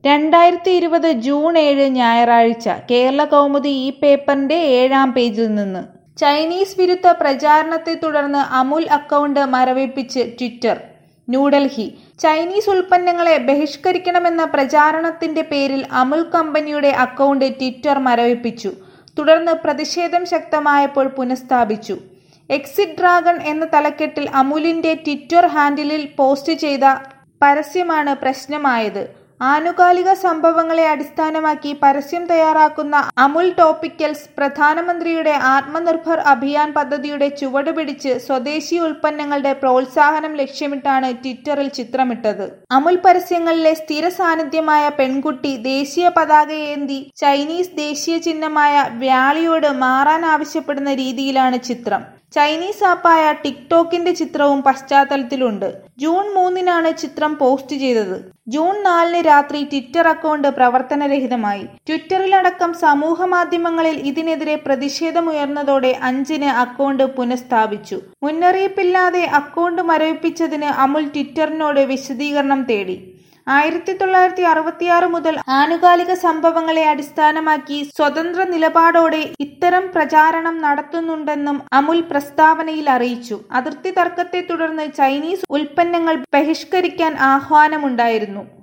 രണ്ടായിരത്തി ഇരുപത് ജൂൺ ഏഴ് ഞായറാഴ്ച കേരള കൗമുദി ഈ പേപ്പറിന്റെ ഏഴാം പേജിൽ നിന്ന് ചൈനീസ് വിരുദ്ധ പ്രചാരണത്തെ തുടർന്ന് അമുൽ അക്കൗണ്ട് മരവിപ്പിച്ച് ട്വിറ്റർ ന്യൂഡൽഹി ചൈനീസ് ഉൽപ്പന്നങ്ങളെ ബഹിഷ്കരിക്കണമെന്ന പ്രചാരണത്തിന്റെ പേരിൽ അമുൽ കമ്പനിയുടെ അക്കൗണ്ട് ട്വിറ്റർ മരവിപ്പിച്ചു തുടർന്ന് പ്രതിഷേധം ശക്തമായപ്പോൾ പുനഃസ്ഥാപിച്ചു എക്സിറ്റ് ഡ്രാഗൺ എന്ന തലക്കെട്ടിൽ അമുലിന്റെ ട്വിറ്റർ ഹാൻഡിലിൽ പോസ്റ്റ് ചെയ്ത പരസ്യമാണ് പ്രശ്നമായത് ആനുകാലിക സംഭവങ്ങളെ അടിസ്ഥാനമാക്കി പരസ്യം തയ്യാറാക്കുന്ന അമുൽ ടോപ്പിക്കൽസ് പ്രധാനമന്ത്രിയുടെ ആത്മനിർഭർ അഭിയാൻ പദ്ധതിയുടെ ചുവട് പിടിച്ച് സ്വദേശി ഉൽപ്പന്നങ്ങളുടെ പ്രോത്സാഹനം ലക്ഷ്യമിട്ടാണ് ട്വിറ്ററിൽ ചിത്രമിട്ടത് അമുൽ പരസ്യങ്ങളിലെ സ്ഥിര സാന്നിധ്യമായ പെൺകുട്ടി ദേശീയ പതാകയേന്തി ചൈനീസ് ദേശീയ ചിഹ്നമായ വ്യാളിയോട് മാറാൻ ആവശ്യപ്പെടുന്ന രീതിയിലാണ് ചിത്രം ചൈനീസ് ആപ്പായ ടിക്ടോക്കിന്റെ ചിത്രവും പശ്ചാത്തലത്തിലുണ്ട് ജൂൺ മൂന്നിനാണ് ചിത്രം പോസ്റ്റ് ചെയ്തത് ജൂൺ നാലിന് രാത്രി ട്വിറ്റർ അക്കൗണ്ട് പ്രവർത്തനരഹിതമായി ട്വിറ്ററിലടക്കം സമൂഹ മാധ്യമങ്ങളിൽ ഇതിനെതിരെ പ്രതിഷേധമുയർന്നതോടെ അഞ്ചിന് അക്കൗണ്ട് പുനഃസ്ഥാപിച്ചു മുന്നറിയിപ്പില്ലാതെ അക്കൗണ്ട് മരവിപ്പിച്ചതിന് അമുൽ ട്വിറ്ററിനോട് വിശദീകരണം തേടി ആയിരത്തി തൊള്ളായിരത്തി അറുപത്തിയാറ് മുതൽ ആനുകാലിക സംഭവങ്ങളെ അടിസ്ഥാനമാക്കി സ്വതന്ത്ര നിലപാടോടെ ഇത്തരം പ്രചാരണം നടത്തുന്നുണ്ടെന്നും അമുൽ പ്രസ്താവനയിൽ അറിയിച്ചു അതിർത്തി തർക്കത്തെ തുടർന്ന് ചൈനീസ് ഉൽപ്പന്നങ്ങൾ ബഹിഷ്കരിക്കാൻ ആഹ്വാനമുണ്ടായിരുന്നു